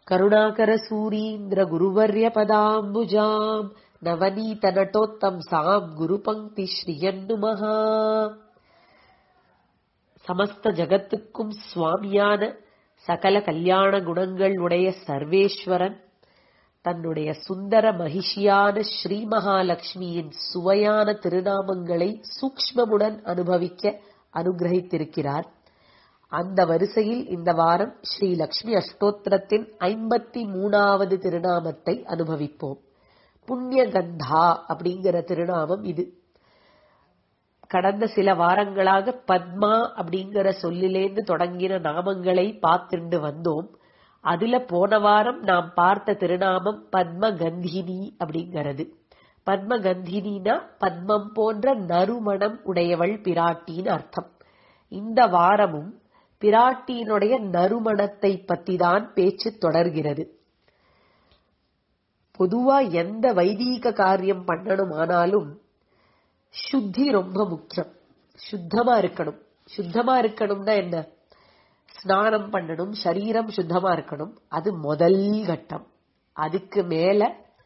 கருணாகர சூரீந்திர குருவர்ய பதாம்புஜாம் நவநீத நட்டோத்தம் சாம் குரு பங்கி ஸ்ரீயன்னு மகா சமஸ்த ஜகத்துக்கும் சுவாமியான சகல கல்யாண குணங்கள் உடைய சர்வேஸ்வரன் தன்னுடைய சுந்தர மகிஷியான ஸ்ரீ மகாலட்சுமியின் சுவையான திருநாமங்களை சூக்ஷ்மமுடன் அனுபவிக்க அனுகிரகித்திருக்கிறார் அந்த வரிசையில் இந்த வாரம் ஸ்ரீ லக்ஷ்மி அஷ்டோத்திரத்தின் ஐம்பத்தி மூணாவது திருநாமத்தை அனுபவிப்போம் புண்ணிய கந்தா அப்படிங்கிற திருநாமம் இது கடந்த சில வாரங்களாக பத்மா அப்படிங்கிற சொல்லிலேந்து தொடங்கின நாமங்களை பார்த்துண்டு வந்தோம் அதுல போன வாரம் நாம் பார்த்த திருநாமம் பத்ம கந்தினி அப்படிங்கிறது பத்ம கந்தினா பத்மம் போன்ற நறுமணம் உடையவள் பிராட்டின்னு அர்த்தம் இந்த வாரமும் பிராட்டியினுடைய நறுமணத்தை பத்தி தான் பேச்சு தொடர்கிறது பொதுவா எந்த வைதீக காரியம் பண்ணணுமானாலும் சுத்தி ரொம்ப முக்கியம் சுத்தமா இருக்கணும் சுத்தமா இருக்கணும்னா என்ன ஸ்நானம் பண்ணணும் சரீரம் சுத்தமா இருக்கணும் அது முதல் கட்டம் அதுக்கு மேல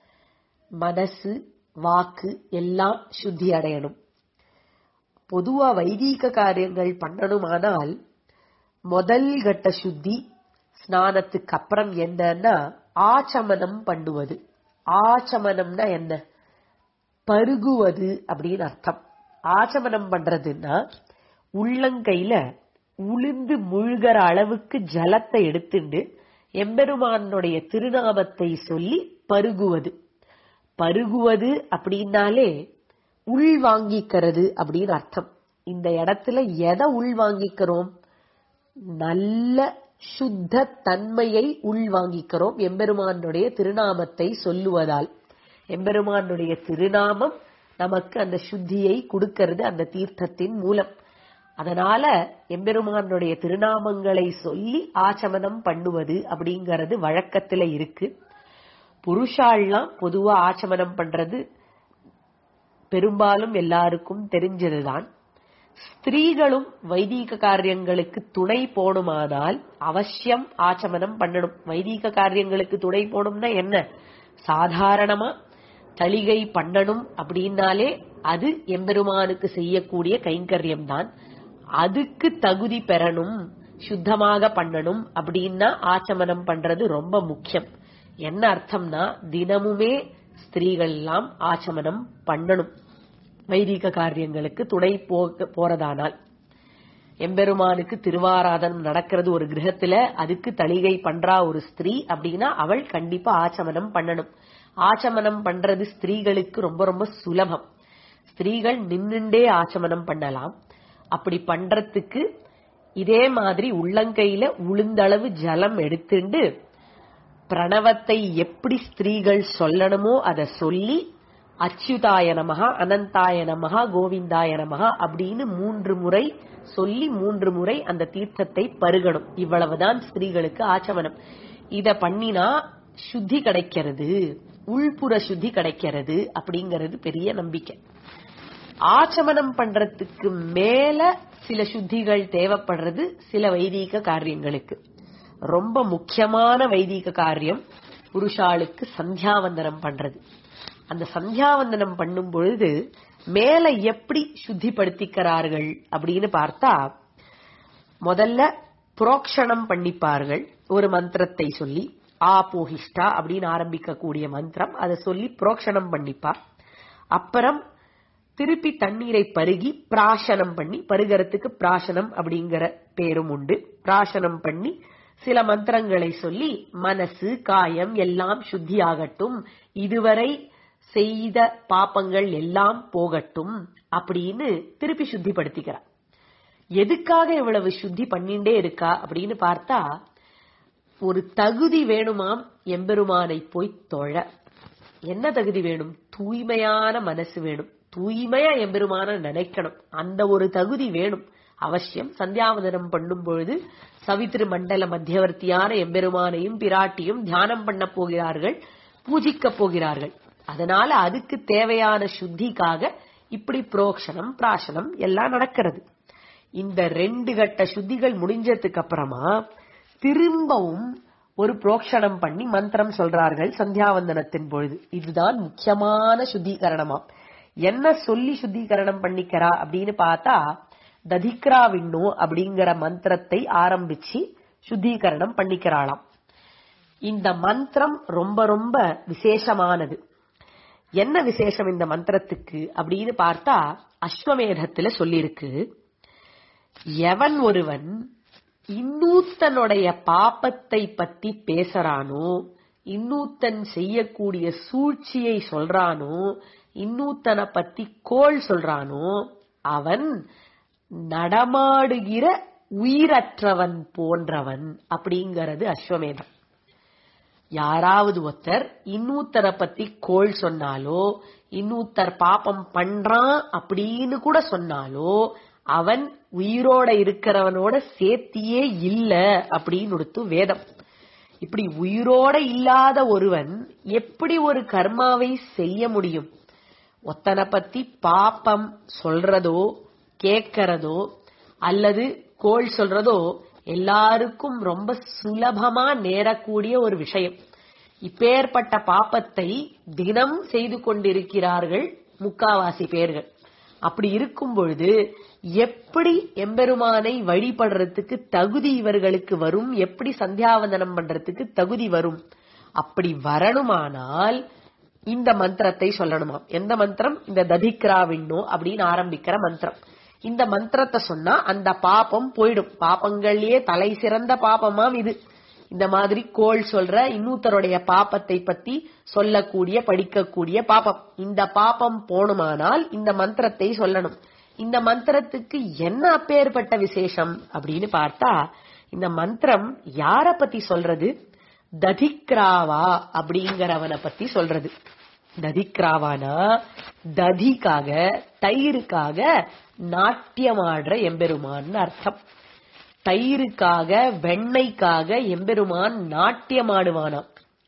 மனசு வாக்கு எல்லாம் சுத்தி அடையணும் பொதுவா வைதீக காரியங்கள் பண்ணணுமானால் முதல் கட்ட சுத்தி ஸ்நானத்துக்கு அப்புறம் என்னன்னா ஆச்சமனம் பண்ணுவது ஆச்சமனம்னா என்ன பருகுவது அப்படின்னு அர்த்தம் ஆச்சமனம் பண்றதுன்னா உள்ளங்கையில உளுந்து முழுகிற அளவுக்கு ஜலத்தை எடுத்துண்டு எம்பெருமானுடைய திருநாமத்தை சொல்லி பருகுவது பருகுவது அப்படின்னாலே உள் வாங்கிக்கிறது அப்படின்னு அர்த்தம் இந்த இடத்துல எதை உள் வாங்கிக்கிறோம் நல்ல சுத்த தன்மையை உள் வாங்கிக்கிறோம் எம்பெருமானுடைய திருநாமத்தை சொல்லுவதால் எம்பெருமானுடைய திருநாமம் நமக்கு அந்த சுத்தியை கொடுக்கிறது அந்த தீர்த்தத்தின் மூலம் அதனால எம்பெருமானுடைய திருநாமங்களை சொல்லி ஆச்சமனம் பண்ணுவது அப்படிங்கறது வழக்கத்துல இருக்கு புருஷாள்லாம் பொதுவா ஆச்சமனம் பண்றது பெரும்பாலும் எல்லாருக்கும் தெரிஞ்சதுதான் ஸ்திரீகளும் வைதீக காரியங்களுக்கு துணை போணுமானால் அவசியம் ஆச்சமனம் பண்ணணும் வைதீக காரியங்களுக்கு துணை போகணும்னா என்ன சாதாரணமா தளிகை பண்ணணும் அப்படின்னாலே அது எம்பெருமானுக்கு செய்யக்கூடிய கைங்கரியம் தான் அதுக்கு தகுதி பெறணும் சுத்தமாக பண்ணணும் அப்படின்னா ஆச்சமனம் பண்றது ரொம்ப முக்கியம் என்ன அர்த்தம்னா தினமுமே ஸ்திரீகள் எல்லாம் ஆச்சமனம் பண்ணணும் வைதிக காரியங்களுக்கு துணை போறதானால் எம்பெருமானுக்கு திருவாராதனம் நடக்கிறது ஒரு கிரகத்துல அதுக்கு தளிகை பண்றா ஒரு ஸ்திரீ அப்படின்னா அவள் கண்டிப்பா ஆச்சமனம் பண்ணணும் ஆச்சமனம் பண்றது ஸ்திரீகளுக்கு ரொம்ப ரொம்ப சுலபம் ஸ்திரீகள் நின்னுண்டே ஆச்சமனம் பண்ணலாம் அப்படி பண்றதுக்கு இதே மாதிரி உள்ளங்கையில உளுந்தளவு ஜலம் எடுத்துண்டு பிரணவத்தை எப்படி ஸ்திரீகள் சொல்லணுமோ அதை சொல்லி அச்சுதாய நமகா அனந்தாய நமகா கோவிந்தாய நமகா அப்படின்னு மூன்று முறை சொல்லி மூன்று முறை அந்த தீர்த்தத்தை பருகணும் இவ்வளவுதான் ஸ்திரீகளுக்கு ஆச்சமனம் இத பண்ணினா சுத்தி கிடைக்கிறது உள்புற சுத்தி கிடைக்கிறது அப்படிங்கறது பெரிய நம்பிக்கை ஆச்சமனம் பண்றதுக்கு மேல சில சுத்திகள் தேவைப்படுறது சில வைதீக காரியங்களுக்கு ரொம்ப முக்கியமான வைதீக காரியம் புருஷாளுக்கு சந்தியாவந்தனம் பண்றது அந்த சந்தியாவந்தனம் பண்ணும் பொழுது மேல எப்படி சுத்திப்படுத்திக்கிறார்கள் அப்படின்னு பார்த்தா முதல்ல புரோக்ஷணம் பண்ணிப்பார்கள் ஒரு மந்திரத்தை சொல்லி ஆபோஹிஷ்டா அப்படின்னு ஆரம்பிக்கக்கூடிய மந்திரம் அதை சொல்லி புரோக்ஷணம் பண்ணிப்பா அப்புறம் திருப்பி தண்ணீரை பருகி பிராசனம் பண்ணி பருகிறதுக்கு பிராசனம் அப்படிங்கிற பேரும் உண்டு பிராசனம் பண்ணி சில மந்திரங்களை சொல்லி மனசு காயம் எல்லாம் சுத்தியாகட்டும் இதுவரை செய்த பாப்பங்கள் எல்லாம் போகட்டும் அப்படின்னு திருப்பி சுத்திப்படுத்திக்கிறார் எதுக்காக இவ்வளவு சுத்தி பண்ணிண்டே இருக்கா அப்படின்னு பார்த்தா ஒரு தகுதி வேணுமாம் எம்பெருமானை போய் தொழ என்ன தகுதி வேணும் தூய்மையான மனசு வேணும் தூய்மையா எம்பெருமான நினைக்கணும் அந்த ஒரு தகுதி வேணும் அவசியம் சந்தியாவதனம் பண்ணும் பொழுது சவித்திரு மண்டல மத்தியவர்த்தியான எம்பெருமானையும் பிராட்டியும் தியானம் பண்ண போகிறார்கள் பூஜிக்க போகிறார்கள் அதனால அதுக்கு தேவையான சுத்திக்காக இப்படி புரோக்ஷனம் பிராசனம் எல்லாம் நடக்கிறது இந்த ரெண்டு கட்ட சுத்திகள் முடிஞ்சதுக்கு அப்புறமா திரும்பவும் ஒரு புரோக்ஷணம் பண்ணி மந்திரம் சொல்றார்கள் சந்தியாவந்தனத்தின் பொழுது இதுதான் முக்கியமான சுத்திகரணமாம் என்ன சொல்லி சுத்திகரணம் பண்ணிக்கிறா அப்படின்னு பார்த்தா ததிக்ரா விண்ணோ அப்படிங்கிற மந்திரத்தை ஆரம்பிச்சு சுத்திகரணம் பண்ணிக்கிறாளாம் இந்த மந்திரம் ரொம்ப ரொம்ப விசேஷமானது என்ன விசேஷம் இந்த மந்திரத்துக்கு அப்படின்னு பார்த்தா அஸ்வமேதத்துல சொல்லியிருக்கு எவன் ஒருவன் இன்னூத்தனுடைய பாப்பத்தை பத்தி பேசுறானோ இன்னூத்தன் செய்யக்கூடிய சூழ்ச்சியை சொல்றானோ இன்னூத்தனை பத்தி கோள் சொல்றானோ அவன் நடமாடுகிற உயிரற்றவன் போன்றவன் அப்படிங்கிறது அஸ்வமேதம் யாராவது ஒருத்தர் இன்னூத்தரை பத்தி கோள் சொன்னாலோ இன்னூத்தர் பாப்பம் பண்றான் அப்படின்னு கூட சொன்னாலோ அவன் உயிரோட இருக்கிறவனோட சேர்த்தியே இல்ல அப்படின்னு கொடுத்து வேதம் இப்படி உயிரோட இல்லாத ஒருவன் எப்படி ஒரு கர்மாவை செய்ய முடியும் ஒத்தனை பத்தி பாப்பம் சொல்றதோ கேட்கறதோ அல்லது கோள் சொல்றதோ எல்லாருக்கும் ரொம்ப சுலபமா நேரக்கூடிய ஒரு விஷயம் இப்பேற்பட்ட பாப்பத்தை தினம் செய்து கொண்டிருக்கிறார்கள் முக்காவாசி பேர்கள் அப்படி இருக்கும் பொழுது எப்படி எம்பெருமானை வழிபடுறதுக்கு தகுதி இவர்களுக்கு வரும் எப்படி சந்தியாவந்தனம் பண்றதுக்கு தகுதி வரும் அப்படி வரணுமானால் இந்த மந்திரத்தை சொல்லணுமா எந்த மந்திரம் இந்த ததிக்ராவின்னோ அப்படின்னு ஆரம்பிக்கிற மந்திரம் இந்த மந்திரத்தை சொன்னா அந்த பாப்பம் போயிடும் பாப்பங்கள்லயே தலை சிறந்த பாப்பமாம் இது இந்த மாதிரி கோள் சொல்ற இன்னூத்தருடைய பாப்பத்தை பத்தி சொல்லக்கூடிய படிக்கக்கூடிய பாப்பம் இந்த பாப்பம் போணுமானால் இந்த மந்திரத்தை சொல்லணும் இந்த மந்திரத்துக்கு என்ன அப்பேற்பட்ட விசேஷம் அப்படின்னு பார்த்தா இந்த மந்திரம் யார பத்தி சொல்றது ததிக்ராவா அப்படிங்கிறவனை பத்தி சொல்றது ததிக்ராவானா ததிக்காக தயிருக்காக நாட்டியமாடுற எம்பெருமான்னு அர்த்தம் தயிருக்காக வெண்ணைக்காக எம்பெருமான் நாட்டியமாடுவானாம்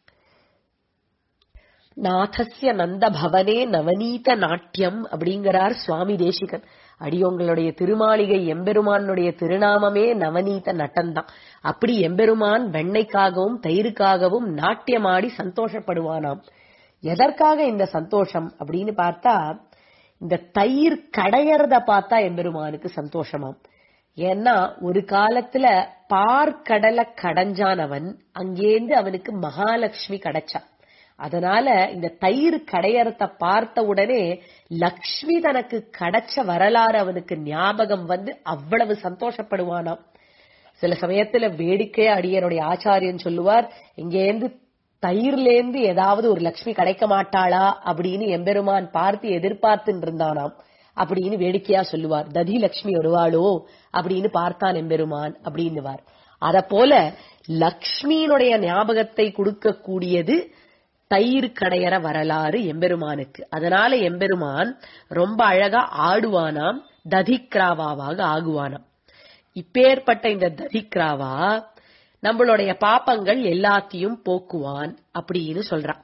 நாதஸ்ய நந்த பவனே நவநீத நாட்டியம் அப்படிங்கிறார் சுவாமி தேசிகன் அடியோங்களுடைய திருமாளிகை எம்பெருமானுடைய திருநாமமே நவநீத நட்டன்தான் அப்படி எம்பெருமான் வெண்ணைக்காகவும் தயிருக்காகவும் நாட்டியமாடி சந்தோஷப்படுவானாம் எதற்காக இந்த சந்தோஷம் அப்படின்னு பார்த்தா இந்த தயிர் கடையறத பார்த்தா எம்பெருமானுக்கு சந்தோஷமாம் ஏன்னா ஒரு காலத்துல பார்க்கடலை கடைஞ்சானவன் அங்கேருந்து அவனுக்கு மகாலட்சுமி கிடைச்சா அதனால இந்த தயிர் கடையறத பார்த்த உடனே லக்ஷ்மி தனக்கு கிடைச்ச வரலாறு அவனுக்கு ஞாபகம் வந்து அவ்வளவு சந்தோஷப்படுவானாம் சில சமயத்துல வேடிக்கையா அடியனுடைய ஆச்சாரியன் சொல்லுவார் இங்கேருந்து தயிர்லேந்து ஏதாவது ஒரு லக்ஷ்மி கிடைக்க மாட்டாளா அப்படின்னு எம்பெருமான் பார்த்து எதிர்பார்த்துட்டு இருந்தானாம் அப்படின்னு வேடிக்கையா சொல்லுவார் ததி லக்ஷ்மி வருவாளோ அப்படின்னு பார்த்தான் எம்பெருமான் அப்படின்னுவார் அத போல லக்ஷ்மியினுடைய ஞாபகத்தை கொடுக்கக்கூடியது தயிர் கடையற வரலாறு எம்பெருமானுக்கு அதனால எம்பெருமான் ரொம்ப அழகா ஆடுவானாம் ததிக்ராவாவாக ஆகுவானாம் இப்பேற்பட்ட இந்த ததிக்ராவா நம்மளுடைய பாப்பங்கள் எல்லாத்தையும் போக்குவான் அப்படின்னு சொல்றான்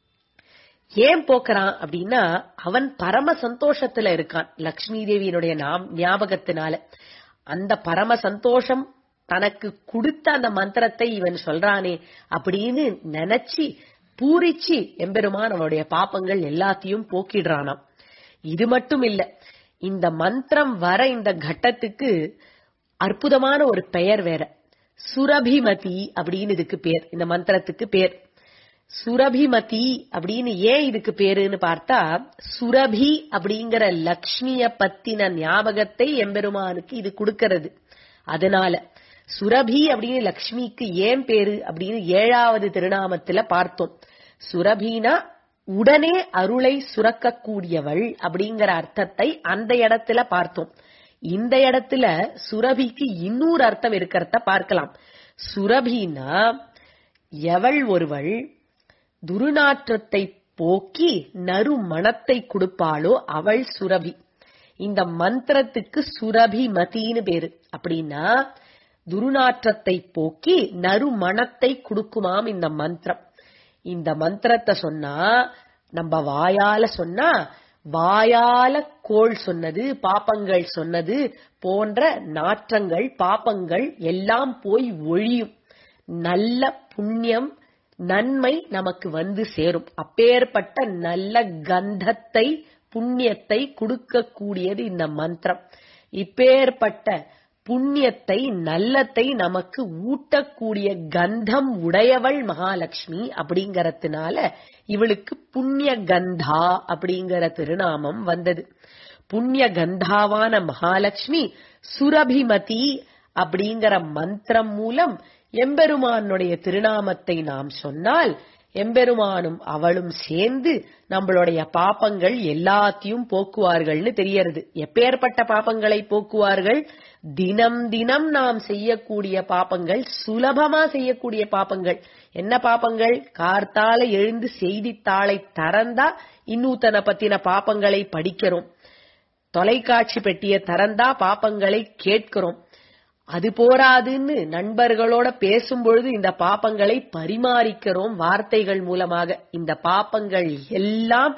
ஏன் போக்குறான் அப்படின்னா அவன் பரம சந்தோஷத்துல இருக்கான் லக்ஷ்மி தேவியினுடைய நாம் ஞாபகத்தினால அந்த பரம சந்தோஷம் தனக்கு கொடுத்த அந்த மந்திரத்தை இவன் சொல்றானே அப்படின்னு நினைச்சு பூரிச்சு எம்பெருமான் அவனுடைய பாப்பங்கள் எல்லாத்தையும் போக்கிடுறானாம் இது மட்டும் இல்ல இந்த மந்திரம் வர இந்த கட்டத்துக்கு அற்புதமான ஒரு பெயர் வேற சுரபிமதி அப்படின்னு இதுக்கு பேர் இந்த மந்திரத்துக்கு பேர் சுரபிமதி அப்படின்னு ஏன் இதுக்கு பேருன்னு பார்த்தா சுரபி அப்படிங்கிற லக்ஷ்மிய பத்தின ஞாபகத்தை எம்பெருமானுக்கு இது கொடுக்கிறது அதனால சுரபி அப்படின்னு லக்ஷ்மிக்கு ஏன் பேரு அப்படின்னு ஏழாவது திருநாமத்துல பார்த்தோம் சுரபினா உடனே அருளை சுரக்கக்கூடியவள் அப்படிங்கிற அர்த்தத்தை அந்த இடத்துல பார்த்தோம் இந்த இடத்துல சுரபிக்கு இன்னொரு அர்த்தம் இருக்கிறத பார்க்கலாம் சுரபினா எவள் ஒருவள் துருநாற்றத்தை போக்கி நறு மனத்தை கொடுப்பாளோ அவள் சுரபி இந்த மந்திரத்துக்கு சுரபி மதின்னு பேரு அப்படின்னா துருநாற்றத்தை போக்கி நறு மனத்தை கொடுக்குமாம் இந்த மந்திரம் இந்த மந்திரத்தை சொன்னா நம்ம வாயால சொன்னா வாயால கோள் சொன்னது பாப்பங்கள் சொன்னது போன்ற நாற்றங்கள் பாப்பங்கள் எல்லாம் போய் ஒழியும் நல்ல புண்ணியம் நன்மை நமக்கு வந்து சேரும் அப்பேற்பட்ட நல்ல கந்தத்தை புண்ணியத்தை கொடுக்கக்கூடியது இந்த மந்திரம் இப்பேற்பட்ட புண்ணியத்தை நல்லத்தை நமக்கு ஊட்டக்கூடிய கந்தம் உடையவள் மகாலட்சுமி அப்படிங்கறதுனால இவளுக்கு புண்ணிய கந்தா அப்படிங்கிற திருநாமம் வந்தது புண்ணிய கந்தாவான மகாலட்சுமி சுரபிமதி அப்படிங்கிற மந்திரம் மூலம் எம்பெருமானுடைய திருநாமத்தை நாம் சொன்னால் எம்பெருமானும் அவளும் சேர்ந்து நம்மளுடைய பாப்பங்கள் எல்லாத்தையும் போக்குவார்கள்னு தெரியறது எப்பேற்பட்ட பாப்பங்களை போக்குவார்கள் தினம் தினம் நாம் செய்யக்கூடிய பாப்பங்கள் சுலபமா செய்யக்கூடிய பாப்பங்கள் என்ன பாப்பங்கள் கார்த்தால எழுந்து செய்தித்தாளை திறந்தா இன்னூத்தனை பத்தின பாப்பங்களை படிக்கிறோம் தொலைக்காட்சி பெட்டிய திறந்தா பாப்பங்களை கேட்கிறோம் அது போராதுன்னு நண்பர்களோட பேசும்பொழுது இந்த பாப்பங்களை பரிமாறிக்கிறோம் வார்த்தைகள் மூலமாக இந்த பாப்பங்கள் எல்லாம்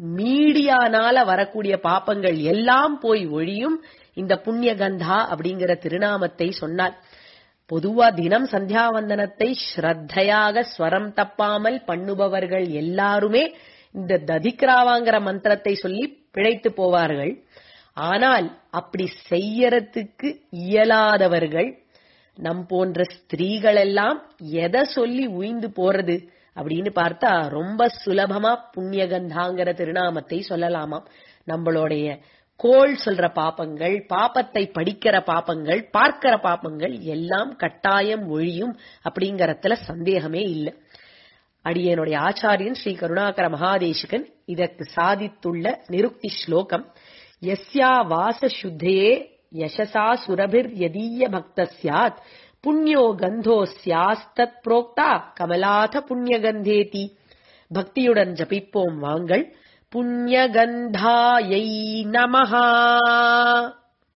மீடியானால வரக்கூடிய பாப்பங்கள் எல்லாம் போய் ஒழியும் இந்த புண்ணிய கந்தா அப்படிங்கிற திருநாமத்தை சொன்னார் பொதுவா தினம் சந்தியாவந்தனத்தை ஸ்ரத்தையாக ஸ்வரம் தப்பாமல் பண்ணுபவர்கள் எல்லாருமே இந்த ததிக்ராவாங்கிற மந்திரத்தை சொல்லி பிழைத்து போவார்கள் ஆனால் அப்படி செய்யறதுக்கு இயலாதவர்கள் நம் போன்ற ஸ்திரீகள் எல்லாம் எதை சொல்லி உய்ந்து போறது அப்படின்னு பார்த்தா ரொம்ப சுலபமா புண்ணியகந்தாங்கிற திருநாமத்தை சொல்லலாமாம் நம்மளுடைய கோள் சொல்ற பாப்பங்கள் பாப்பத்தை படிக்கிற பாப்பங்கள் பார்க்கிற பாப்பங்கள் எல்லாம் கட்டாயம் ஒழியும் அப்படிங்கறதுல சந்தேகமே இல்லை அடியனுடைய ஆச்சாரியன் ஸ்ரீ கருணாகர மகாதேசிகன் இதற்கு சாதித்துள்ள நிருக்தி ஸ்லோகம் யஸ்யா வாச சுத்தயே யசசா சுரபிர் யதீய பக்த சியாத் புண்ணியோ கந்தோ சியாஸ்தத் புரோக்தா கமலாத புண்ணியகந்தேதி பக்தியுடன் ஜபிப்போம் வாங்கள் புண்ணியகந்தாயை நமஹா